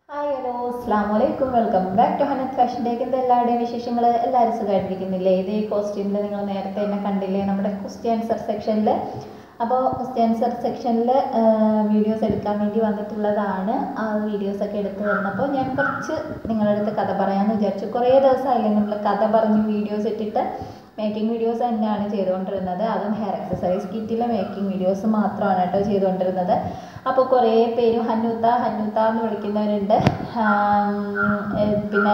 hi hello അസ്സാം വലൈക്കും welcome back to Hanath fashion take എന്താ എല്ലാവരുടെയും വിശേഷങ്ങൾ എല്ലാവരും സുഖമായിട്ടിരിക്കുന്നില്ലേ ഇതേ കോസ്റ്റ്യൂമിൽ നിങ്ങൾ നേരത്തെ തന്നെ കണ്ടില്ലേ നമ്മുടെ ക്വസ്റ്റ്യൻ ആൻസർ സെക്ഷനിൽ അപ്പോൾ ക്വസ്റ്റ്യൻ ആൻസർ സെക്ഷനിൽ വീഡിയോസ് എടുക്കാൻ വേണ്ടി വന്നിട്ടുള്ളതാണ് ആ വീഡിയോസൊക്കെ എടുത്ത് തന്നപ്പോൾ ഞാൻ കുറച്ച് നിങ്ങളുടെ അടുത്ത് കഥ പറയാമെന്ന് വിചാരിച്ചു കുറേ ദിവസമായില്ലേ നമ്മൾ കഥ പറഞ്ഞ് വീഡിയോസ് ഇട്ടിട്ട് മേക്കിംഗ് വീഡിയോസ് തന്നെയാണ് ചെയ്തുകൊണ്ടിരുന്നത് അതും ഹെയർ എക്സസറീസ് കിറ്റിലെ മേക്കിംഗ് വീഡിയോസ് മാത്രമാണ് കേട്ടോ ചെയ്തുകൊണ്ടിരുന്നത് അപ്പോൾ കുറേ പേര് ഹന്നൂത്ത ഹന്നൂത്ത എന്ന് വിളിക്കുന്നവരുണ്ട് ആം, ഏ, പിന്നെ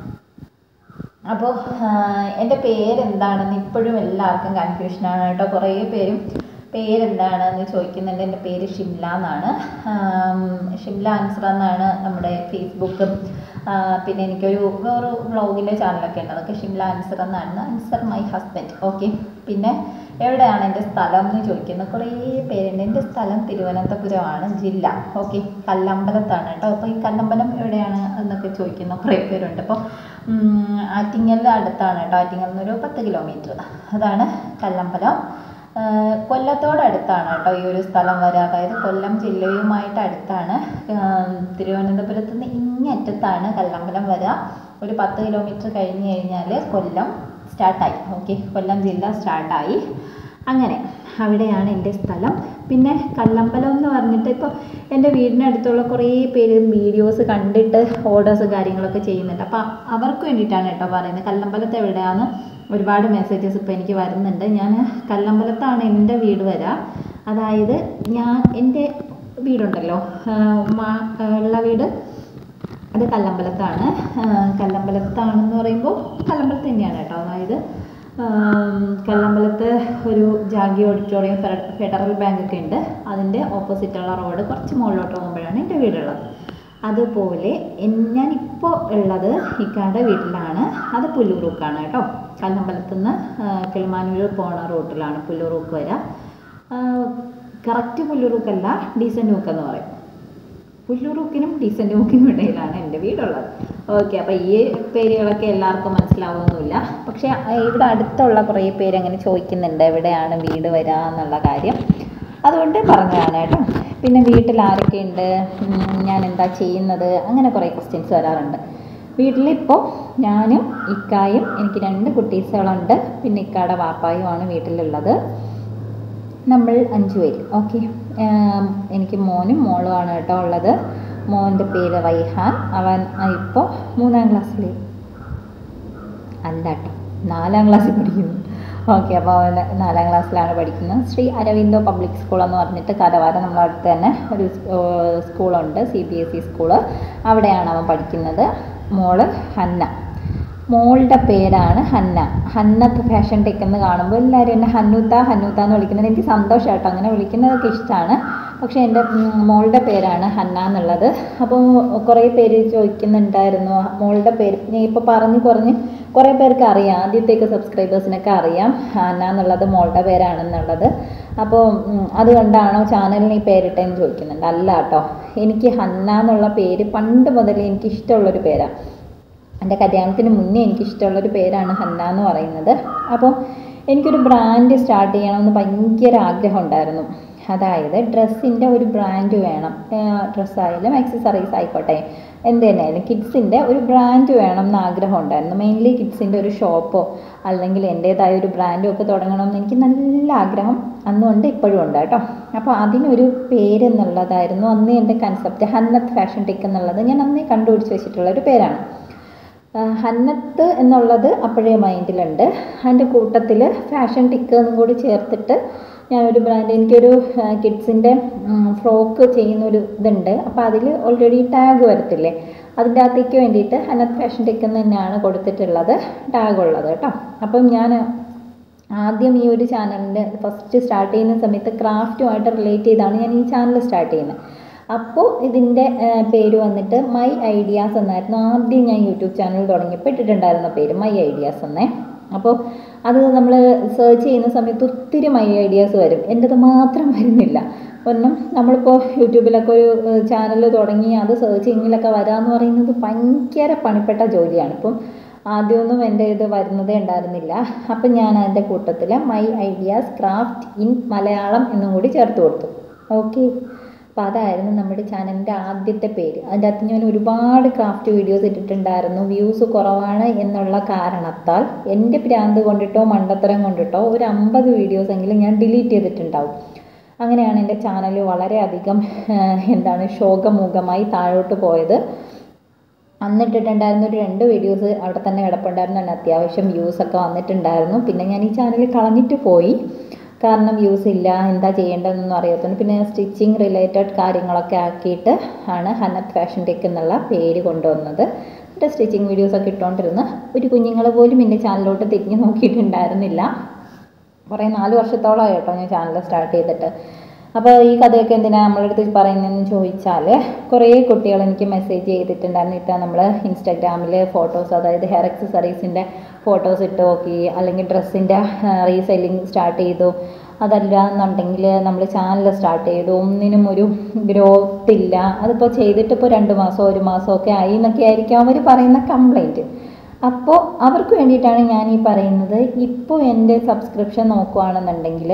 അപ്പോൾ എൻ്റെ പേരെന്താണെന്ന് ഇപ്പോഴും എല്ലാവർക്കും കൺഫ്യൂഷനാണ് കേട്ടോ കുറേ പേരും പേരെന്താണെന്ന് ചോദിക്കുന്നുണ്ട് എൻ്റെ പേര് ഷിംല എന്നാണ് ആം, ഷിംല ആൻസർ എന്നാണ് നമ്മുടെ ഫേസ്ബുക്കും ആ, പിന്നെ എനിക്കൊരു വേറെ വ്ളോഗിൻ്റെ ചാനലൊക്കെ ഉണ്ട് അതൊക്കെ ഷിംല ആൻസർ എന്നാണ് ആൻസർ മൈ ഹസ്ബൻഡ് ഓക്കെ പിന്നെ എവിടെയാണ് എൻ്റെ സ്ഥലം എന്ന് ചോദിക്കുന്നത് കുറേ പേരുണ്ട് എൻ്റെ സ്ഥലം തിരുവനന്തപുരമാണ് ജില്ല ഓക്കെ കല്ലമ്പലത്താണ് കേട്ടോ അപ്പോൾ ഈ കല്ലമ്പലം എവിടെയാണ് എന്നൊക്കെ ചോദിക്കുന്ന കുറേ പേരുണ്ട് അപ്പോൾ ആറ്റിങ്ങലിൻ്റെ അടുത്താണ് കേട്ടോ ആറ്റിങ്ങൽ നിന്നൊരു പത്ത് കിലോമീറ്റർ അതാണ് കല്ലമ്പലം ആ, കൊല്ലത്തോടടുത്താണ് കേട്ടോ ഈ ഒരു സ്ഥലം വരെ അതായത് കൊല്ലം ജില്ലയുമായിട്ട് അടുത്താണ് ആ, തിരുവനന്തപുരത്ത് നിന്ന് ഇങ്ങറ്റത്താണ് കല്ലമ്പലം വരിക ഒരു പത്ത് കിലോമീറ്റർ കഴിഞ്ഞ് കഴിഞ്ഞാൽ കൊല്ലം സ്റ്റാർട്ടായി ഓക്കെ കൊല്ലം ജില്ല സ്റ്റാർട്ടായി അങ്ങനെ അവിടെയാണ് എൻ്റെ സ്ഥലം പിന്നെ കല്ലമ്പലം എന്ന് പറഞ്ഞിട്ട് ഇപ്പോൾ എൻ്റെ വീടിനടുത്തുള്ള കുറേ പേര് വീഡിയോസ് കണ്ടിട്ട് ഓർഡേഴ്സ് കാര്യങ്ങളൊക്കെ ചെയ്യുന്നുണ്ട് അപ്പോൾ അവർക്ക് വേണ്ടിയിട്ടാണ് കേട്ടോ പറയുന്നത് കല്ലമ്പലത്ത് എവിടെയാണ് ഒരുപാട് മെസ്സേജസ് ഇപ്പോൾ എനിക്ക് വരുന്നുണ്ട് ഞാൻ കല്ലമ്പലത്താണ് എൻ്റെ വീട് വരിക അതായത് ഞാൻ എൻ്റെ വീടുണ്ടല്ലോ ആ, മാ- ആ, ഉള്ള വീട് അത് കല്ലമ്പലത്താണ് ആ, കല്ലമ്പലത്താണെന്ന് പറയുമ്പോൾ കല്ലമ്പലത്ത് തന്നെയാണ് കേട്ടോ അതായത് ആം, കല്ലമ്പലത്ത് ഒരു ജാഗി ഓഡിറ്റോറിയം ഫെഡ- ഫെഡറൽ ബാങ്ക് ഒക്കെ ഉണ്ട് അതിൻ്റെ ഓപ്പോസിറ്റുള്ള റോഡ് കുറച്ച് മുകളിലോട്ട് പോകുമ്പോഴാണ് എൻ്റെ വീടുള്ളത് അതുപോലെ എൻ- ഞാനിപ്പോൾ ഉള്ളത് ഇക്കാടെ വീട്ടിലാണ് അത് പുല്ലൂറൂക്കാണ് കേട്ടോ കല്ലമ്പലത്ത് നിന്ന് കിളിമാനൂർ പോണ റൂട്ടിലാണ് പുല്ലൂറൂക്ക് വരിക കറക്റ്റ് പുല്ലൂറൂക്കല്ല ഡീസൻ്റ് ഊക്ക് എന്ന് പറയും പുല്ലൂറൂക്കിനും ഡീസൻ്റ് ഊക്കിനും ഇടയിലാണ് എൻ്റെ വീടുള്ളത് ഓക്കെ അപ്പോൾ ഈ പേരുകളൊക്കെ എല്ലാവർക്കും മനസ്സിലാവുമൊന്നുമില്ല പക്ഷേ ആ, ഇവിടെ അടുത്തുള്ള കുറേ പേര് അങ്ങനെ ചോദിക്കുന്നുണ്ട് എവിടെയാണ് വീട് വരിക എന്നുള്ള കാര്യം അതുകൊണ്ട് പറഞ്ഞതാണ് കേട്ടോ പിന്നെ വീട്ടിൽ ആരൊക്കെയുണ്ട് ഉം, ഞാൻ എന്താ ചെയ്യുന്നത് അങ്ങനെ കുറേ ക്വസ്റ്റ്യൻസ് വരാറുണ്ട് വീട്ടിലിപ്പോൾ ഞാനും ഇക്കായും എനിക്ക് രണ്ട് കുട്ടീസുകളുണ്ട് പിന്നെ ഇക്കാടെ വാപ്പായുമാണ് വീട്ടിലുള്ളത് നമ്മൾ അഞ്ച് പേര് ഓക്കെ എനിക്ക് മോനും മോളുമാണ് കേട്ടോ ഉള്ളത് മോൻ്റെ പേര് റൈഹാൻ അവൻ ഇപ്പോൾ മൂന്നാം ക്ലാസ്സിൽ അല്ല കേട്ടോ നാലാം ക്ലാസ്സിൽ പഠിക്കുന്നു ഓക്കെ അപ്പോൾ അവൻ നാലാം ക്ലാസ്സിലാണ് പഠിക്കുന്നത് ശ്രീ അരവിന്ദോ പബ്ലിക് സ്കൂൾ എന്ന് പറഞ്ഞിട്ട് കരവാരം നമ്മളെ അടുത്ത് തന്നെ ഒരു സ്- സ്കൂളുണ്ട് C B S E school അവിടെയാണ് അവൻ പഠിക്കുന്നത് മോള് ഹന്ന മോളുടെ പേരാണ് ഹന്ന ഹന്നത്ത് ഫാഷൻ ടെക് എന്ന് കാണുമ്പോൾ എല്ലാവരും എന്നെ ഹന്നൂത്ത ഹന്നൂത്ത എന്ന് വിളിക്കുന്നത് എനിക്ക് സന്തോഷം കേട്ടോ അങ്ങനെ വിളിക്കുന്നതൊക്കെ ഇഷ്ടമാണ് പക്ഷേ എൻ്റെ ഉം, മോളുടെ പേരാണ് ഹന്ന എന്നുള്ളത് അപ്പോൾ കുറേ പേര് ചോദിക്കുന്നുണ്ടായിരുന്നു മോളുടെ പേര് ഞാൻ ഇപ്പോൾ പറഞ്ഞ് കുറഞ്ഞ് കുറേ പേർക്ക് അറിയാം ആദ്യത്തേക്ക് സബ്സ്ക്രൈബേഴ്സിനൊക്കെ അറിയാം ഹന്ന എന്നുള്ളത് മോളുടെ പേരാണെന്നുള്ളത് അപ്പോൾ ഉം, അതുകൊണ്ടാണോ ചാനലിന് ഈ പേരിട്ടെന്ന് ചോദിക്കുന്നുണ്ട് അല്ല കേട്ടോ എനിക്ക് ഹന്ന എന്നുള്ള പേര് പണ്ട് മുതലേ എനിക്ക് ഇഷ്ടമുള്ളൊരു പേരാണ് എൻ്റെ കല്യാണത്തിന് മുന്നേ എനിക്ക് ഇഷ്ടമുള്ളൊരു പേരാണ് ഹന്ന എന്ന് പറയുന്നത് അപ്പോൾ എനിക്കൊരു ബ്രാൻഡ് സ്റ്റാർട്ട് ചെയ്യണമെന്ന് ഭയങ്കര ആഗ്രഹം ഉണ്ടായിരുന്നു അതായത് ഡ്രസ്സിൻ്റെ ഒരു ബ്രാൻഡ് വേണം ഡ്രസ്സായാലും ആക്സസറീസ് ആയിക്കോട്ടെ എന്ത് തന്നെയായാലും കിഡ്സിൻ്റെ ഒരു ബ്രാൻഡ് വേണം എന്ന് ആഗ്രഹം ഉണ്ടായിരുന്നു മെയിൻലി കിഡ്സിൻ്റെ ഒരു ഷോപ്പോ അല്ലെങ്കിൽ എൻ്റേതായ ഒരു ബ്രാൻഡോ ഒക്കെ തുടങ്ങണമെന്ന് എനിക്ക് നല്ല ആഗ്രഹം അന്നുണ്ട് ഇപ്പോഴും ഉണ്ട് കേട്ടോ അപ്പോൾ അതിനൊരു പേരെന്നുള്ളതായിരുന്നു അന്ന് എൻ്റെ കൺസെപ്റ്റ് ഹന്നത്ത് ഫാഷൻ ടെക് എന്നുള്ളത് ഞാൻ അന്നേ കണ്ടുപിടിച്ച് വെച്ചിട്ടുള്ള ഒരു പേരാണ് ആ, ഹന്നത്ത് എന്നുള്ളത് അപ്പോഴേ മൈൻഡിലുണ്ട് അതിൻ്റെ കൂട്ടത്തിൽ ഫാഷൻ ടിക്ക് എന്നും കൂടി ചേർത്തിട്ട് ഞാനൊരു ബ്രാൻഡ് എനിക്കൊരു കിഡ്സിൻ്റെ ഫ്രോക്ക് ചെയ്യുന്നൊരു ഇതുണ്ട് അപ്പോൾ അതിൽ ഓൾറെഡി ടാഗ് വരത്തില്ലേ അതിൻ്റെ അകത്തേക്ക് വേണ്ടിയിട്ട് ഹന്നത്ത് ഫാഷൻ ടിക്ക് എന്ന് തന്നെയാണ് കൊടുത്തിട്ടുള്ളത് ടാഗ് ഉള്ളത് കേട്ടോ അപ്പം ഞാൻ ആദ്യം ഈ ഒരു ചാനലിൻ്റെ ഫസ്റ്റ് സ്റ്റാർട്ട് ചെയ്യുന്ന സമയത്ത് ക്രാഫ്റ്റുമായിട്ട് റിലേറ്റ് ചെയ്താണ് ഞാൻ ഈ ചാനൽ സ്റ്റാർട്ട് ചെയ്യുന്നത് അപ്പോൾ ഇതിൻ്റെ പേര് വന്നിട്ട് മൈ ഐഡിയാസ് എന്നായിരുന്നു ആദ്യം ഞാൻ യൂട്യൂബ് ചാനൽ തുടങ്ങിയപ്പോൾ ഇട്ടിട്ടുണ്ടായിരുന്ന പേര് മൈ ഐഡിയാസ് എന്നേ അപ്പോൾ അത് നമ്മൾ സെർച്ച് ചെയ്യുന്ന സമയത്ത് ഒത്തിരി മൈ ഐഡിയാസ് വരും എൻ്റെത് മാത്രം വരുന്നില്ല കാരണം നമ്മളിപ്പോൾ യൂട്യൂബിലൊക്കെ ഒരു ചാനൽ തുടങ്ങി അത് സെർച്ചിങ്ങിലൊക്കെ വരാമെന്ന് പറയുന്നത് ഭയങ്കര പണിപ്പെട്ട ജോലിയാണ് ഇപ്പം ആദ്യമൊന്നും എൻ്റെ ഇത് വരുന്നതേ ഉണ്ടായിരുന്നില്ല അപ്പം ഞാൻ അതിൻ്റെ കൂട്ടത്തിൽ my ideas craft in Malayalam എന്നും കൂടി ചേർത്ത് കൊടുത്തു ഓക്കെ അപ്പോൾ അതായിരുന്നു നമ്മുടെ ചാനലിൻ്റെ ആദ്യത്തെ പേര് അതിൻ്റെ അകത്ത് ഞാൻ ഒരുപാട് ക്രാഫ്റ്റ് വീഡിയോസ് ഇട്ടിട്ടുണ്ടായിരുന്നു വ്യൂസ് കുറവാണ് എന്നുള്ള കാരണത്താൽ എൻ്റെ ഭ്രാന്ത് കൊണ്ടിട്ടോ മണ്ടത്തരം കൊണ്ടിട്ടോ ഒരു അമ്പത് വീഡിയോസ് എങ്കിലും ഞാൻ ഡിലീറ്റ് ചെയ്തിട്ടുണ്ടാവും അങ്ങനെയാണ് എൻ്റെ ചാനൽ വളരെയധികം എന്താണ് ശോകമുഖമായി താഴോട്ട് പോയത് അന്നിട്ടിട്ടുണ്ടായിരുന്ന ഒരു രണ്ട് വീഡിയോസ് അവിടെ തന്നെ കിടപ്പുണ്ടായിരുന്നു അതിന് അത്യാവശ്യം വ്യൂസ് ഒക്കെ വന്നിട്ടുണ്ടായിരുന്നു പിന്നെ ഞാൻ ഈ ചാനൽ കളഞ്ഞിട്ട് പോയി കാരണം വ്യൂസ് ഇല്ല എന്താ ചെയ്യേണ്ടതെന്നൊന്നും അറിയാത്തതുകൊണ്ട് പിന്നെ സ്റ്റിച്ചിങ് റിലേറ്റഡ് കാര്യങ്ങളൊക്കെ ആക്കിയിട്ട് ആണ് ഹനത് ഫാഷൻ ടെക് എന്നുള്ള പേര് കൊണ്ടുവന്നത് എന്നിട്ട് സ്റ്റിച്ചിങ് വീഡിയോസൊക്കെ ഇട്ടുകൊണ്ടിരുന്ന് ഒരു കുഞ്ഞുങ്ങൾ പോലും എൻ്റെ ചാനലിലോട്ട് തിരിഞ്ഞ് നോക്കിയിട്ടുണ്ടായിരുന്നില്ല കുറേ നാല് വർഷത്തോളമായി കേട്ടോ ഞാൻ ചാനൽ സ്റ്റാർട്ട് ചെയ്തിട്ട് അപ്പോൾ ഈ കഥയൊക്കെ എന്തിനാണ് നമ്മളുടെ അടുത്ത് പറയുന്നതെന്ന് ചോദിച്ചാൽ കുറേ കുട്ടികൾ എനിക്ക് മെസ്സേജ് ചെയ്തിട്ടുണ്ടായിരുന്നു ഇട്ടാൽ നമ്മൾ ഇൻസ്റ്റാഗ്രാമിൽ ഫോട്ടോസ് അതായത് ഹെയർ എക്സസറീസിൻ്റെ ഫോട്ടോസ് ഇട്ട് നോക്കി അല്ലെങ്കിൽ ഡ്രസ്സിൻ്റെ റീസെല്ലിങ് സ്റ്റാർട്ട് ചെയ്തു അതല്ല എന്നുണ്ടെങ്കിൽ നമ്മൾ ചാനൽ സ്റ്റാർട്ട് ചെയ്തു ഒന്നിനും ഒരു ഗ്രോത്ത് ഇല്ല അതിപ്പോൾ ചെയ്തിട്ട് ഇപ്പോൾ രണ്ട് മാസം ഒരു മാസമൊക്കെ ആയി എന്നൊക്കെ ആയിരിക്കും അവർ പറയുന്ന കംപ്ലൈൻറ്റ് അപ്പോൾ അവർക്ക് വേണ്ടിയിട്ടാണ് ഞാൻ ഈ പറയുന്നത് ഇപ്പോൾ എൻ്റെ സബ്സ്ക്രിപ്ഷൻ നോക്കുകയാണെന്നുണ്ടെങ്കിൽ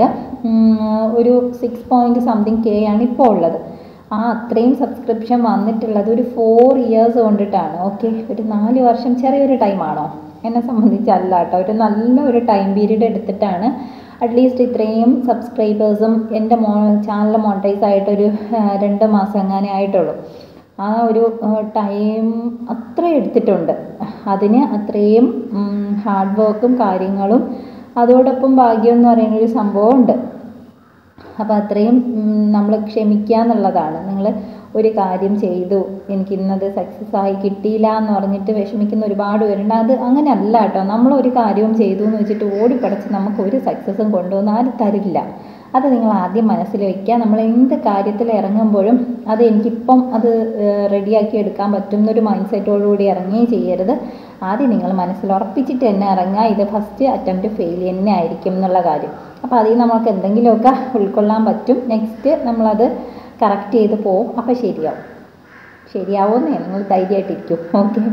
ഒരു സിക്സ് പോയിൻറ്റ് സംതിങ് കെ ആണ് ഇപ്പോൾ ഉള്ളത് ആ അത്രയും സബ്സ്ക്രിപ്ഷൻ വന്നിട്ടുള്ളത് ഒരു ഫോർ ഇയേഴ്സ് കൊണ്ടിട്ടാണ് ഓക്കെ ഒരു നാല് വർഷം ചെറിയൊരു ടൈമാണോ എന്നെ സംബന്ധിച്ചല്ല കേട്ടോ ഒരു നല്ല ഒരു ടൈം പീരീഡ് എടുത്തിട്ടാണ് അറ്റ്ലീസ്റ്റ് ഇത്രയും സബ്സ്ക്രൈബേഴ്സും എൻ്റെ മോ ചാനൽ മോണിറ്റൈസ് ആയിട്ടൊരു രണ്ട് മാസം എങ്ങനെ ആയിട്ടുള്ളൂ ആ ഒരു ടൈം അത്ര എടുത്തിട്ടുണ്ട് അതിന് അത്രയും ഹാർഡ് വർക്കും കാര്യങ്ങളും അതോടൊപ്പം ഭാഗ്യം എന്ന് പറയുന്ന ഒരു സംഭവമുണ്ട് അപ്പോൾ അത്രയും നമ്മൾ ക്ഷമിക്കുക എന്നുള്ളതാണ് നിങ്ങൾ ഒരു കാര്യം ചെയ്തു എനിക്ക് ഇന്നത് സക്സസ് ആയി കിട്ടിയില്ല എന്ന് പറഞ്ഞിട്ട് വിഷമിക്കുന്ന ഒരുപാട് പേരുണ്ട് അത് അങ്ങനെയല്ല കേട്ടോ നമ്മൾ ഒരു കാര്യവും ചെയ്തു എന്ന് വെച്ചിട്ട് ഓടിപ്പടച്ച് നമുക്ക് ഒരു സക്സസും കൊണ്ടുവന്ന് ആരും തരില്ല അത് നിങ്ങൾ ആദ്യം മനസ്സിൽ വയ്ക്കുക നമ്മൾ എന്ത് കാര്യത്തിൽ ഇറങ്ങുമ്പോഴും അത് എനിക്കിപ്പം അത് റെഡിയാക്കി എടുക്കാൻ പറ്റും എന്നൊരു മൈൻഡ് സെറ്റോടുകൂടി ഇറങ്ങുകയും ചെയ്യരുത് ആദ്യം നിങ്ങൾ മനസ്സിൽ ഉറപ്പിച്ചിട്ട് തന്നെ ഇറങ്ങുക ഇത് ഫസ്റ്റ് അറ്റംപ്റ്റ് ഫെയിൽ തന്നെ ആയിരിക്കും എന്നുള്ള കാര്യം അപ്പോൾ അതിൽ നമുക്ക് എന്തെങ്കിലുമൊക്കെ ഉൾക്കൊള്ളാൻ പറ്റും നെക്സ്റ്റ് നമ്മളത് കറക്റ്റ് ചെയ്ത് പോവും അപ്പോൾ ശരിയാവും ശരിയാവുമെന്നേ നിങ്ങൾ ധൈര്യമായിട്ടിരിക്കും ഓക്കെ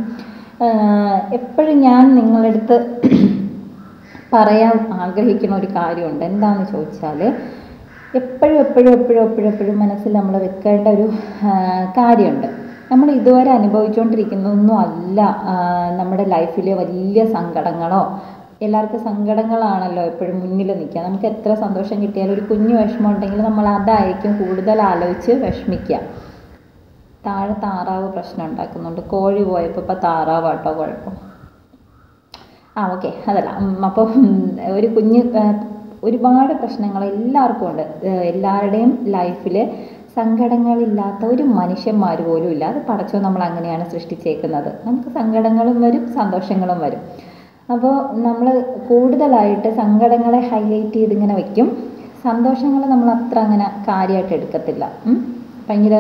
എപ്പോഴും ഞാൻ നിങ്ങളടുത്ത് പറയാൻ ആഗ്രഹിക്കുന്ന ഒരു കാര്യമുണ്ട് എന്താണെന്ന് ചോദിച്ചാൽ എപ്പോഴും എപ്പോഴും എപ്പോഴും എപ്പോഴും എപ്പോഴും മനസ്സിൽ നമ്മൾ വെക്കേണ്ട ഒരു കാര്യമുണ്ട് നമ്മൾ ഇതുവരെ അനുഭവിച്ചുകൊണ്ടിരിക്കുന്നതൊന്നും അല്ല നമ്മുടെ ലൈഫിൽ വലിയ സങ്കടങ്ങളോ എല്ലാവർക്കും സങ്കടങ്ങളാണല്ലോ എപ്പോഴും മുന്നിൽ നിൽക്കുക നമുക്ക് എത്ര സന്തോഷം കിട്ടിയാലും ഒരു കുഞ്ഞു വിഷമം ഉണ്ടെങ്കിൽ നമ്മൾ അതായിരിക്കും കൂടുതൽ ആലോചിച്ച് വിഷമിക്കുക താഴെ താറാവ് പ്രശ്നം ഉണ്ടാക്കുന്നുണ്ട് കോഴി പോയപ്പോൾ ഇപ്പോൾ താറാവാട്ടോ കുഴപ്പം ആ ഓക്കെ അതല്ല അപ്പോൾ ഒരു കുഞ്ഞ് ഒരുപാട് പ്രശ്നങ്ങൾ എല്ലാവർക്കും ഉണ്ട് എല്ലാവരുടെയും ലൈഫിൽ സങ്കടങ്ങളില്ലാത്ത ഒരു മനുഷ്യന്മാർ പോലും ഇല്ല അത് പടച്ചോ നമ്മൾ അങ്ങനെയാണ് സൃഷ്ടിച്ചേക്കുന്നത് നമുക്ക് സങ്കടങ്ങളും വരും സന്തോഷങ്ങളും വരും അപ്പോൾ നമ്മൾ കൂടുതലായിട്ട് സങ്കടങ്ങളെ ഹൈലൈറ്റ് ചെയ്ത് ഇങ്ങനെ വയ്ക്കും സന്തോഷങ്ങൾ നമ്മൾ അത്ര അങ്ങനെ കാര്യമായിട്ട് എടുക്കത്തില്ല ഭയങ്കര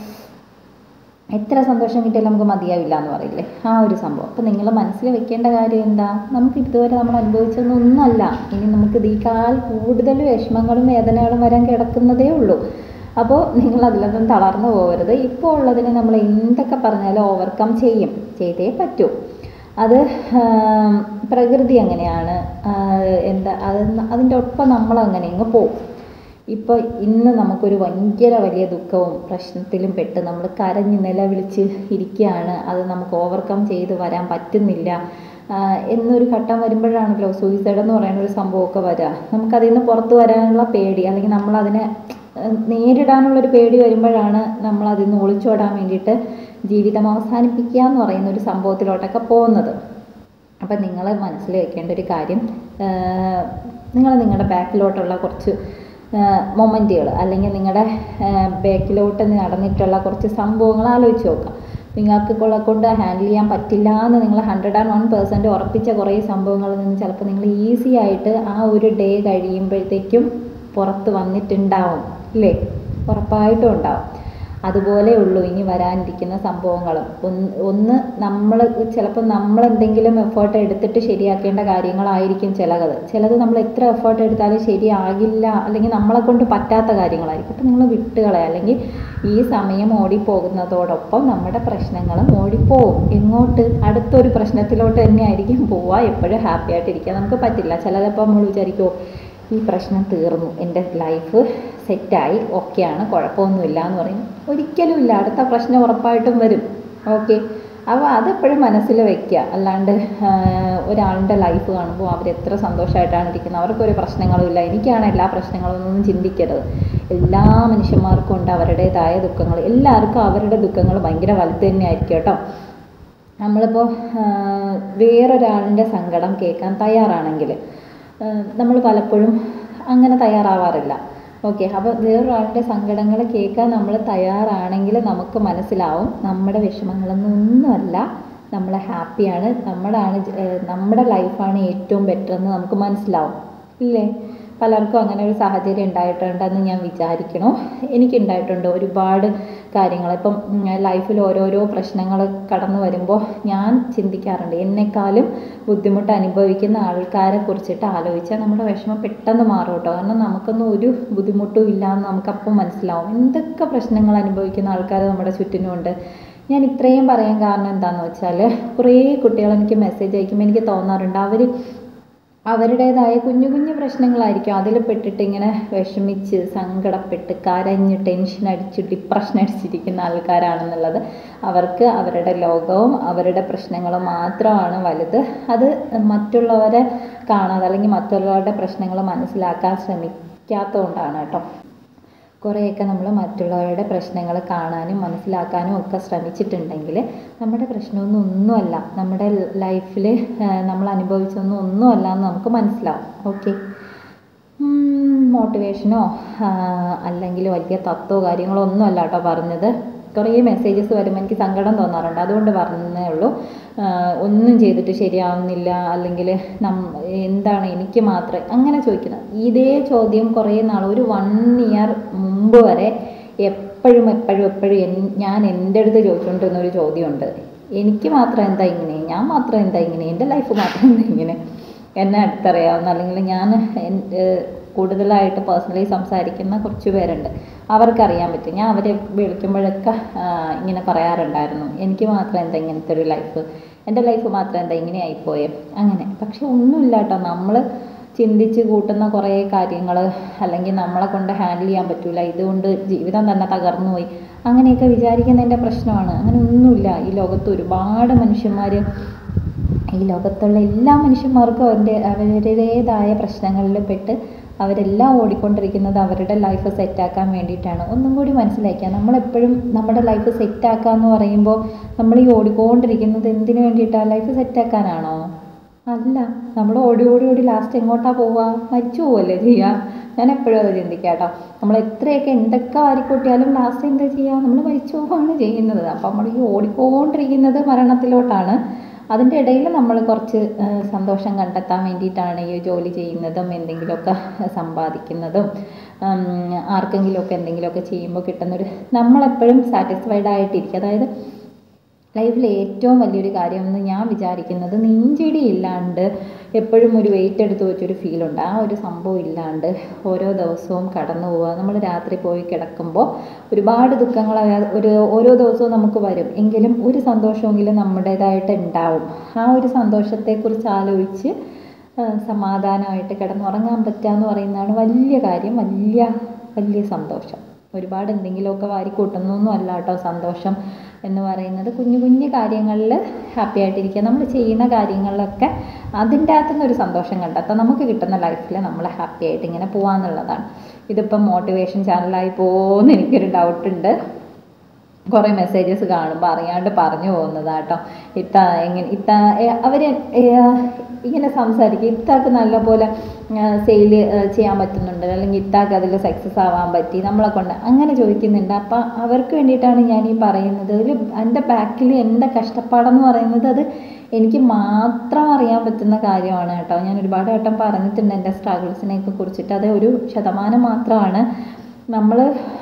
എത്ര സന്തോഷം കിട്ടിയാലും നമുക്ക് മതിയാവില്ല എന്ന് പറയില്ലേ ആ ഒരു സംഭവം അപ്പോൾ നിങ്ങൾ മനസ്സിൽ വെക്കേണ്ട കാര്യം എന്താ നമുക്ക് ഇതുവരെ നമ്മൾ അനുഭവിച്ചതൊന്നല്ല ഇനി നമുക്ക് ഇതിനേക്കാൾ കൂടുതൽ വിഷമങ്ങളും വേദനകളും വരാൻ കിടക്കുന്നതേ ഉള്ളൂ അപ്പോൾ നിങ്ങൾ അതിലൊന്നും തളർന്നു പോകരുത് ഇപ്പോൾ ഉള്ളതിനെ നമ്മൾ എന്തൊക്കെ പറഞ്ഞാലും ഓവർകം ചെയ്യും ചെയ്തേ പറ്റൂ അത് പ്രകൃതി അങ്ങനെയാണ് എന്താ അത് അതിൻ്റെ ഒപ്പം നമ്മൾ അങ്ങനെ അങ്ങ് പോകും ഇപ്പോൾ ഇന്ന് നമുക്കൊരു ഭയങ്കര വലിയ ദുഃഖവും പ്രശ്നത്തിലും പെട്ട് നമ്മൾ കരഞ്ഞ് നിലവിളിച്ച് ഇരിക്കുകയാണ് അത് നമുക്ക് ഓവർകം ചെയ്ത് വരാൻ പറ്റുന്നില്ല എന്നൊരു ഘട്ടം വരുമ്പോഴാണല്ലോ സൂയിസൈഡ് എന്ന് പറയുന്ന ഒരു സംഭവമൊക്കെ വരിക നമുക്കതിൽ നിന്ന് പുറത്ത് വരാനുള്ള പേടി അല്ലെങ്കിൽ നമ്മളതിനെ നേരിടാനുള്ളൊരു പേടി വരുമ്പോഴാണ് നമ്മൾ അതിൽ നിന്ന് ഒളിച്ചോടാൻ വേണ്ടിയിട്ട് ജീവിതം അവസാനിപ്പിക്കുക എന്ന് പറയുന്ന ഒരു സംഭവത്തിലോട്ടൊക്കെ പോകുന്നത് അപ്പം നിങ്ങൾ മനസ്സിൽ വെക്കേണ്ട ഒരു കാര്യം നിങ്ങൾ നിങ്ങളുടെ ബാക്കിലോട്ടുള്ള കുറച്ച് മൊമെൻറ്റുകൾ അല്ലെങ്കിൽ നിങ്ങളുടെ ബാക്കിലോട്ട് നടന്നിട്ടുള്ള കുറച്ച് സംഭവങ്ങൾ ആലോചിച്ച് നോക്കുക നിങ്ങൾക്ക് കൊള്ള കൊണ്ട് ഹാൻഡിൽ ചെയ്യാൻ പറ്റില്ല എന്ന് നിങ്ങൾ ഹൺഡ്രഡ് ആൻഡ് വൺ പെർസെൻറ്റ് ഉറപ്പിച്ച കുറേ സംഭവങ്ങളിൽ നിന്ന് ചിലപ്പോൾ നിങ്ങൾ ഈസി ആയിട്ട് ആ ഒരു ഡേ കഴിയുമ്പോഴത്തേക്കും പുറത്ത് വന്നിട്ടുണ്ടാവും അല്ലേ ഉറപ്പായിട്ടും ഉണ്ടാവും അതുപോലെ ഉള്ളൂ ഇനി വരാനിരിക്കുന്ന സംഭവങ്ങളും ഒന്ന് ഒന്ന് നമ്മൾ ചിലപ്പോൾ നമ്മൾ എന്തെങ്കിലും എഫേർട്ട് എടുത്തിട്ട് ശരിയാക്കേണ്ട കാര്യങ്ങളായിരിക്കും ചിലത് ചിലത് നമ്മൾ എത്ര എഫേർട്ട് എടുത്താലും ശരിയാകില്ല അല്ലെങ്കിൽ നമ്മളെ കൊണ്ട് പറ്റാത്ത കാര്യങ്ങളായിരിക്കും അപ്പം നിങ്ങൾ വിട്ടുകളയുക അല്ലെങ്കിൽ ഈ സമയം ഓടിപ്പോകുന്നതോടൊപ്പം നമ്മുടെ പ്രശ്നങ്ങളും ഓടിപ്പോവും എങ്ങോട്ട് അടുത്തൊരു പ്രശ്നത്തിലോട്ട് തന്നെ ആയിരിക്കും പോവുക എപ്പോഴും ഹാപ്പി ആയിട്ടിരിക്കുക നമുക്ക് പറ്റില്ല ചിലതപ്പോൾ നമ്മൾ വിചാരിക്കുമോ ഈ പ്രശ്നം തീർന്നു എൻ്റെ ലൈഫ് സെറ്റായി ഓക്കെയാണ് കുഴപ്പമൊന്നുമില്ല എന്ന് പറയും ഒരിക്കലും ഇല്ല അടുത്ത പ്രശ്നം ഉറപ്പായിട്ടും വരും ഓക്കെ അപ്പോൾ അതെപ്പോഴും മനസ്സിൽ വെക്കുക അല്ലാണ്ട് ആഹ്, ഒരാളുടെ ലൈഫ് കാണുമ്പോൾ അവർ എത്ര സന്തോഷമായിട്ടാണ് ഇരിക്കുന്നത് അവർക്കൊരു പ്രശ്നങ്ങളും ഇല്ല എനിക്കാണ് എല്ലാ പ്രശ്നങ്ങളും ഒന്നും ചിന്തിക്കരുത് എല്ലാ മനുഷ്യന്മാർക്കും ഉണ്ട് അവരുടേതായ ദുഃഖങ്ങൾ എല്ലാവർക്കും അവരുടെ ദുഃഖങ്ങൾ ഭയങ്കര വലുത് തന്നെയായിരിക്കും കേട്ടോ നമ്മളിപ്പോൾ വേറൊരാളിൻ്റെ സങ്കടം കേൾക്കാൻ തയ്യാറാണെങ്കിൽ നമ്മൾ പലപ്പോഴും അങ്ങനെ തയ്യാറാവാറില്ല ഓക്കെ അപ്പോൾ വേറൊരാളുടെ സങ്കടങ്ങൾ കേൾക്കാൻ നമ്മൾ തയ്യാറാണെങ്കിൽ നമുക്ക് മനസ്സിലാവും നമ്മുടെ വിഷമങ്ങളൊന്നും ഒന്നുമല്ല നമ്മൾ ഹാപ്പിയാണ് നമ്മുടെയാണ് ജ- ഏഹ് നമ്മുടെ ലൈഫാണ് ഏറ്റവും ബെറ്റർ എന്ന് നമുക്ക് മനസ്സിലാവും ഇല്ലേ പലർക്കും അങ്ങനെ ഒരു സാഹചര്യം ഉണ്ടായിട്ടുണ്ടെന്ന് ഞാൻ വിചാരിക്കണു എനിക്കുണ്ടായിട്ടുണ്ട് ഒരുപാട് കാര്യങ്ങൾ ഇപ്പം ലൈഫിൽ ഓരോരോ പ്രശ്നങ്ങൾ കടന്നു വരുമ്പോൾ ഞാൻ ചിന്തിക്കാറുണ്ട് എന്നെക്കാളും ബുദ്ധിമുട്ട് അനുഭവിക്കുന്ന ആൾക്കാരെ കുറിച്ചിട്ട് ആലോചിച്ചാൽ നമ്മുടെ വിഷമം പെട്ടെന്ന് മാറും കേട്ടോ കാരണം നമുക്കൊന്നും ഒരു ബുദ്ധിമുട്ടും ഇല്ല എന്ന് നമുക്കപ്പം മനസ്സിലാവും എന്തൊക്കെ പ്രശ്നങ്ങൾ അനുഭവിക്കുന്ന ആൾക്കാർ നമ്മുടെ ചുറ്റിനുമുണ്ട് ഞാൻ ഇത്രയും പറയാൻ കാരണം എന്താണെന്ന് വെച്ചാൽ കുറേ കുട്ടികൾ എനിക്ക് മെസ്സേജ് അയക്കുമ്പോൾ എനിക്ക് തോന്നാറുണ്ട് അവർ അവരുടേതായ കുഞ്ഞു കുഞ്ഞു പ്രശ്നങ്ങളായിരിക്കും അതിൽ പെട്ടിട്ട് ഇങ്ങനെ വിഷമിച്ച് സങ്കടപ്പെട്ട് കരഞ്ഞ് ടെൻഷൻ അടിച്ച് ഡിപ്രഷൻ അടിച്ചിരിക്കുന്ന ആൾക്കാരാണെന്നുള്ളത് അവർക്ക് അവരുടെ ലോകവും അവരുടെ പ്രശ്നങ്ങളും മാത്രമാണ് വലുത് അത് മറ്റുള്ളവരെ കാണാതെ അല്ലെങ്കിൽ മറ്റുള്ളവരുടെ പ്രശ്നങ്ങൾ മനസ്സിലാക്കാൻ ശ്രമിക്കാത്തതുകൊണ്ടാണ് കേട്ടോ കുറേയൊക്കെ നമ്മൾ മറ്റുള്ളവരുടെ പ്രശ്നങ്ങൾ കാണാനും മനസ്സിലാക്കാനും ഒക്കെ ശ്രമിച്ചിട്ടുണ്ടെങ്കിൽ നമ്മുടെ പ്രശ്നമൊന്നും ഒന്നുമല്ല നമ്മുടെ ലൈഫിൽ നമ്മൾ അനുഭവിച്ചൊന്നും ഒന്നുമല്ല എന്ന് നമുക്ക് മനസ്സിലാവും ഓക്കെ മോട്ടിവേഷനോ അല്ലെങ്കിൽ വലിയ തത്വമോ കാര്യങ്ങളോ ഒന്നുമല്ല കേട്ടോ പറഞ്ഞത് കുറേ മെസ്സേജസ് വരുമ്പോൾ എനിക്ക് സങ്കടം തോന്നാറുണ്ട് അതുകൊണ്ട് പറഞ്ഞതേ ഉള്ളൂ ആഹ് ഒന്നും ചെയ്തിട്ട് ശരിയാവുന്നില്ല അല്ലെങ്കിൽ നം എന്താണ് എനിക്ക് മാത്രമേ അങ്ങനെ ചോദിക്കുന്നത് ഇതേ ചോദ്യം കുറേ നാൾ ഒരു വൺ ഇയർ മുമ്പ് വരെ എപ്പോഴും എപ്പോഴും എപ്പോഴും എൻ- ഞാൻ എൻ്റെ അടുത്ത് ചോദിച്ചുകൊണ്ടിരുന്ന ഒരു ചോദ്യമുണ്ട് എനിക്ക് മാത്രം എന്താ ഇങ്ങനെ ഞാൻ മാത്രം എന്താ ഇങ്ങനെ എൻ്റെ ലൈഫ് മാത്രം എന്താ ഇങ്ങനെ എന്നെ അടുത്തറിയാവുന്ന അല്ലെങ്കിൽ ഞാൻ എൻ- ഏഹ് കൂടുതലായിട്ട് പേഴ്സണലി സംസാരിക്കുന്ന കുറച്ച് പേരുണ്ട് അവർക്കറിയാൻ പറ്റും ഞാൻ അവരെ വിളിക്കുമ്പോഴൊക്കെ ആഹ് ഇങ്ങനെ പറയാറുണ്ടായിരുന്നു എനിക്ക് മാത്രം എന്താ ഇങ്ങനത്തെ ഒരു ലൈഫ് എൻ്റെ ലൈഫ് മാത്രം എന്താ ഇങ്ങനെ ആയിപ്പോയെ അങ്ങനെ പക്ഷെ ഒന്നുമില്ല കേട്ടോ നമ്മൾ ചിന്തിച്ച് കൂട്ടുന്ന കുറേ കാര്യങ്ങൾ അല്ലെങ്കിൽ നമ്മളെ കൊണ്ട് ഹാൻഡിൽ ചെയ്യാൻ പറ്റൂല ഇതുകൊണ്ട് ജീവിതം തന്നെ തകർന്നു പോയി അങ്ങനെയൊക്കെ വിചാരിക്കുന്നതിൻ്റെ പ്രശ്നമാണ് അങ്ങനെ ഒന്നുമില്ല ഈ ലോകത്ത് ഒരുപാട് മനുഷ്യന്മാർ ഈ ലോകത്തുള്ള എല്ലാ മനുഷ്യന്മാർക്കും അവരുടെ അവരുടേതായ പ്രശ്നങ്ങളിൽ പെട്ട് അവരെല്ലാം ഓടിക്കൊണ്ടിരിക്കുന്നത് അവരുടെ ലൈഫ് സെറ്റാക്കാൻ വേണ്ടിയിട്ടാണ് ഒന്നും കൂടി മനസ്സിലാക്കുക നമ്മളെപ്പോഴും നമ്മുടെ ലൈഫ് സെറ്റാക്കുക എന്ന് പറയുമ്പോൾ നമ്മൾ ഈ ഓടിക്കൊണ്ടിരിക്കുന്നത് എന്തിനു വേണ്ടിയിട്ടാണ് ലൈഫ് സെറ്റാക്കാനാണോ അല്ല നമ്മൾ ഓടി ഓടി ഓടി ലാസ്റ്റ് എങ്ങോട്ടാ പോവുക മരിച്ചു പോവല്ലേ ചെയ്യുക ഞാൻ എപ്പോഴും അത് ചിന്തിക്കാം കേട്ടോ നമ്മൾ എത്രയൊക്കെ എന്തൊക്കെ വാരിക്കൂട്ടിയാലും ലാസ്റ്റ് എന്താ ചെയ്യുക നമ്മൾ മരിച്ചു പോവുകയാണ് ചെയ്യുന്നത് അപ്പം നമ്മൾ ഈ ഓടിക്കൊണ്ടിരിക്കുന്നത് മരണത്തിലോട്ടാണ് അതിൻ്റെ ഇടയിൽ നമ്മൾ കുറച്ച് ആ, സന്തോഷം കണ്ടെത്താൻ വേണ്ടിയിട്ടാണ് ഈ ജോലി ചെയ്യുന്നതും എന്തെങ്കിലുമൊക്കെ സമ്പാദിക്കുന്നതും ഉം, ആർക്കെങ്കിലുമൊക്കെ എന്തെങ്കിലുമൊക്കെ ചെയ്യുമ്പോൾ കിട്ടുന്നൊരു നമ്മളെപ്പോഴും സാറ്റിസ്ഫൈഡ് ആയിട്ടിരിക്കുക അതായത് ലൈഫിൽ ഏറ്റവും വലിയൊരു കാര്യം എന്ന് ഞാൻ വിചാരിക്കുന്നത് നെഞ്ചിടി ഇല്ലാണ്ട് എപ്പോഴും ഒരു വെയിറ്റ് എടുത്ത് വെച്ചൊരു ഫീലുണ്ട് ആ ഒരു സംഭവം ഇല്ലാണ്ട് ഓരോ ദിവസവും കടന്നു പോവുക നമ്മൾ രാത്രി പോയി കിടക്കുമ്പോൾ ഒരുപാട് ദുഃഖങ്ങൾ അതായത് ഒരു ഓരോ ദിവസവും നമുക്ക് വരും എങ്കിലും ഒരു സന്തോഷമെങ്കിലും നമ്മുടേതായിട്ട് ഉണ്ടാവും ആ ഒരു സന്തോഷത്തെക്കുറിച്ച് ആലോചിച്ച് ആ, സമാധാനമായിട്ട് കിടന്നുറങ്ങാൻ പറ്റുക എന്ന് പറയുന്നതാണ് വലിയ കാര്യം വലിയ വലിയ സന്തോഷം ഒരുപാട് എന്തെങ്കിലുമൊക്കെ വാരി കൂട്ടുന്നൊന്നും അല്ല കേട്ടോ സന്തോഷം എന്ന് പറയുന്നത് കുഞ്ഞു കുഞ്ഞു കാര്യങ്ങളിൽ ഹാപ്പി ആയിട്ടിരിക്കുക നമ്മൾ ചെയ്യുന്ന കാര്യങ്ങളിലൊക്കെ അതിൻ്റെ അകത്തുനിന്ന് ഒരു സന്തോഷം കണ്ടെത്താം നമുക്ക് കിട്ടുന്ന ലൈഫിൽ നമ്മൾ ഹാപ്പി ആയിട്ട് ഇങ്ങനെ പോകാമെന്നുള്ളതാണ് ഇതിപ്പം മോട്ടിവേഷൻ ചാനലായി പോകുമെന്ന് എനിക്കൊരു ഡൗട്ടുണ്ട് കുറേ മെസ്സേജസ് കാണുമ്പോൾ അറിയാണ്ട് പറഞ്ഞു പോകുന്നതാട്ടോ ഇത്ത എങ്ങനെ ഇത്ത അവർ ഇങ്ങനെ സംസാരിക്കും ഇത്താക്ക് നല്ലപോലെ സെയിൽ ചെയ്യാൻ പറ്റുന്നുണ്ട് അല്ലെങ്കിൽ ഇത്താക്ക് അതിൽ സക്സസ് ആവാൻ പറ്റി നമ്മളെ കൊണ്ട് അങ്ങനെ ചോദിക്കുന്നുണ്ട് അപ്പം അവർക്ക് വേണ്ടിയിട്ടാണ് ഞാൻ ഈ പറയുന്നത് അതിൽ എൻ്റെ ബാക്കിൽ എൻ്റെ കഷ്ടപ്പാടെന്ന് പറയുന്നത് അത് എനിക്ക് മാത്രം അറിയാൻ പറ്റുന്ന കാര്യമാണ് കേട്ടോ ഞാൻ ഒരുപാട് വട്ടം പറഞ്ഞിട്ടുണ്ട് എൻ്റെ സ്ട്രഗിൾസിനെയൊക്കെ കുറിച്ചിട്ട് അത് ഒരു ശതമാനം മാത്രമാണ് നമ്മൾ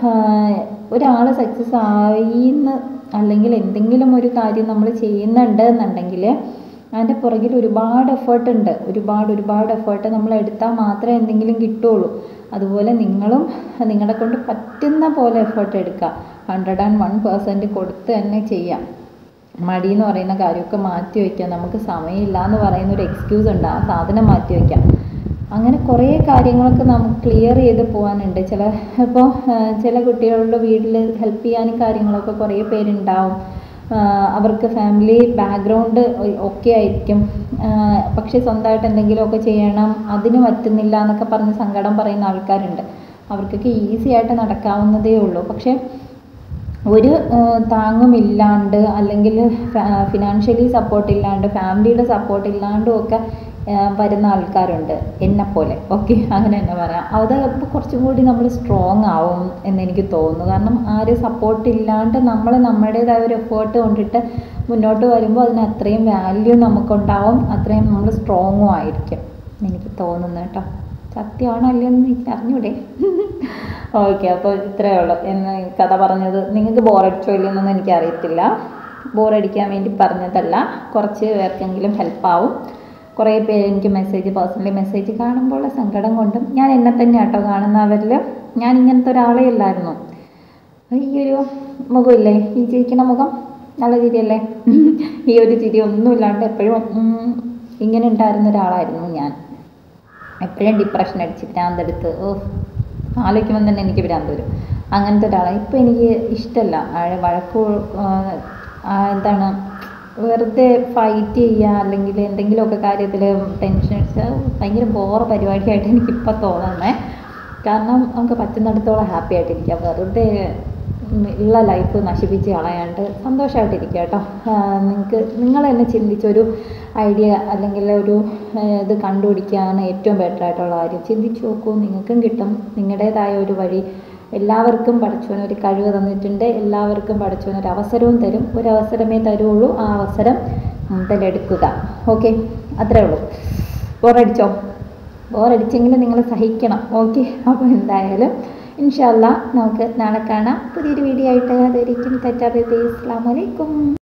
ഒരാൾ സക്സസ് ആയിന്ന് അല്ലെങ്കിൽ എന്തെങ്കിലും ഒരു കാര്യം നമ്മൾ ചെയ്യുന്നുണ്ട് എന്നുണ്ടെങ്കിൽ അതിൻ്റെ പുറകിൽ ഒരുപാട് എഫേർട്ട് ഉണ്ട് ഒരുപാട് ഒരുപാട് എഫേർട്ട് നമ്മൾ എടുത്താൽ മാത്രമേ എന്തെങ്കിലും കിട്ടുള്ളൂ അതുപോലെ നിങ്ങളും നിങ്ങളെ കൊണ്ട് പറ്റുന്ന പോലെ എഫേർട്ട് എടുക്കുക ഹൺഡ്രഡ് ആൻഡ് വൺ പേഴ്സൻറ്റ് കൊടുത്ത് തന്നെ ചെയ്യാം മടി എന്ന് പറയുന്ന കാര്യമൊക്കെ മാറ്റി വയ്ക്കാം നമുക്ക് സമയമില്ല എന്ന് പറയുന്ന ഒരു എക്സ്ക്യൂസ് ഉണ്ട് ആ സാധനം മാറ്റി വയ്ക്കാം അങ്ങനെ കുറേ കാര്യങ്ങളൊക്കെ നമുക്ക് ക്ലിയർ ചെയ്ത് പോകാനുണ്ട് ചില ഇപ്പോൾ ചില കുട്ടികളുടെ വീട്ടിൽ ഹെൽപ്പ് ചെയ്യാനും കാര്യങ്ങളൊക്കെ കുറേ പേരുണ്ടാവും ആഹ് അവർക്ക് ഫാമിലി ബാക്ക്ഗ്രൗണ്ട് ഒക്കെ ആയിരിക്കും ആഹ് പക്ഷേ സ്വന്തമായിട്ട് എന്തെങ്കിലുമൊക്കെ ചെയ്യണം അതിന് പറ്റുന്നില്ല എന്നൊക്കെ പറഞ്ഞ് സങ്കടം പറയുന്ന ആൾക്കാരുണ്ട് അവർക്കൊക്കെ ഈസി ആയിട്ട് നടക്കാവുന്നതേ ഉള്ളൂ പക്ഷേ ഒരു ഏഹ്, താങ്ങുമില്ലാണ്ട് അല്ലെങ്കിൽ ഫിനാൻഷ്യലി സപ്പോർട്ട് ഇല്ലാണ്ട് ഫാമിലിയുടെ സപ്പോർട്ട് ഇല്ലാണ്ടും ഒക്കെ ഏഹ്, വരുന്ന ആൾക്കാരുണ്ട് എന്നെപ്പോലെ ഓക്കെ അങ്ങനെ തന്നെ പറയാം അത് അപ്പോൾ കുറച്ചും കൂടി നമ്മൾ സ്ട്രോങ് ആവും എന്നെനിക്ക് തോന്നുന്നു കാരണം ആരും സപ്പോർട്ട് ഇല്ലാണ്ട് നമ്മൾ നമ്മുടേതായ ഒരു എഫേർട്ട് കൊണ്ടിട്ട് മുന്നോട്ട് വരുമ്പോൾ അതിന് അത്രയും വാല്യൂ നമുക്കുണ്ടാവും അത്രയും നമ്മൾ സ്ട്രോങ്ങും ആയിരിക്കും എനിക്ക് തോന്നുന്നു കേട്ടോ സത്യമാണോ അല്ലയെന്ന് എനിക്ക് അറിഞ്ഞൂടെ ഓക്കെ അപ്പോൾ ഇത്രയേ ഉള്ളൂ എന്ന് കഥ പറഞ്ഞത് നിങ്ങൾക്ക് ബോറടിച്ചോ ഇല്ലെന്നൊന്നും എനിക്ക് അറിയത്തില്ല ബോറടിക്കാൻ വേണ്ടി പറഞ്ഞതല്ല കുറച്ച് പേർക്കെങ്കിലും ഹെൽപ്പാവും കുറേ പേര് എനിക്ക് മെസ്സേജ് പേഴ്സണലി മെസ്സേജ് കാണുമ്പോൾ സങ്കടം കൊണ്ടും ഞാൻ എന്നെ തന്നെ കേട്ടോ കാണുന്നവരിൽ ഞാൻ ഇങ്ങനത്തെ ഒരാളേ അല്ലായിരുന്നു ഈ ഒരു മുഖമില്ലേ ഈ ചിരിക്കുന്ന മുഖം നല്ല ചിരിയല്ലേ ഈ ഒരു ചിരി ഒന്നുമില്ലാണ്ട് എപ്പോഴും ഉം, ഇങ്ങനെ ഉണ്ടായിരുന്ന ഒരാളായിരുന്നു ഞാൻ എപ്പോഴും ഡിപ്രഷൻ അടിച്ച് ഭ്രാന്തെടുത്ത് ഓ ആലോചിക്കുമ്പോൾ തന്നെ എനിക്ക് ഭ്രാന്ത് വരും അങ്ങനത്തെ ഒരാളാണ് ഇപ്പം എനിക്ക് ഇഷ്ടമല്ല ആഴെ വഴക്ക് കൊ- ആ, ആ, എന്താണ് വെറുതെ ഫൈറ്റ് ചെയ്യുക അല്ലെങ്കിൽ എന്തെങ്കിലുമൊക്കെ കാര്യത്തിൽ ടെൻഷൻ അടിച്ചാൽ ഭയങ്കര ബോർ പരിപാടിയായിട്ട് എനിക്കിപ്പോൾ തോന്നുന്നേ കാരണം നമുക്ക് പറ്റുന്നിടത്തോളം ഹാപ്പി ആയിട്ടിരിക്കുക വെറുതെ ഉം ഉള്ള ലൈഫ് നശിപ്പിച്ച് കളയാണ്ട് സന്തോഷമായിട്ടിരിക്കുക കേട്ടോ നിങ്ങൾക്ക് നിങ്ങൾ തന്നെ ചിന്തിച്ചൊരു ഐഡിയ അല്ലെങ്കിൽ ഒരു ആ, ഇത് കണ്ടുപിടിക്കുകയാണ് ഏറ്റവും ബെറ്റർ ആയിട്ടുള്ള കാര്യം ചിന്തിച്ച് നോക്കൂ നിങ്ങൾക്കും കിട്ടും നിങ്ങളുടേതായ ഒരു വഴി എല്ലാവർക്കും പഠിച്ചവൻ ഒരു കഴിവ് തന്നിട്ടുണ്ട് എല്ലാവർക്കും പഠിച്ചവൻ ഒരു അവസരവും തരും ഒരു അവസരമേ തരുള്ളൂ ആ അവസരം മുതലെടുക്കുക ഓക്കെ അത്രേ ഉള്ളൂ ബോറടിച്ചോ ബോറടിച്ചെങ്കിലും നിങ്ങൾ സഹിക്കണം ഓക്കെ അപ്പോൾ എന്തായാലും ഇൻഷാല്ല നമുക്ക് നാളെ കാണാം പുതിയൊരു വീഡിയോ ആയിട്ട് അതായിരിക്കും തെറ്റാതെ അസ്സാം വലൈക്കും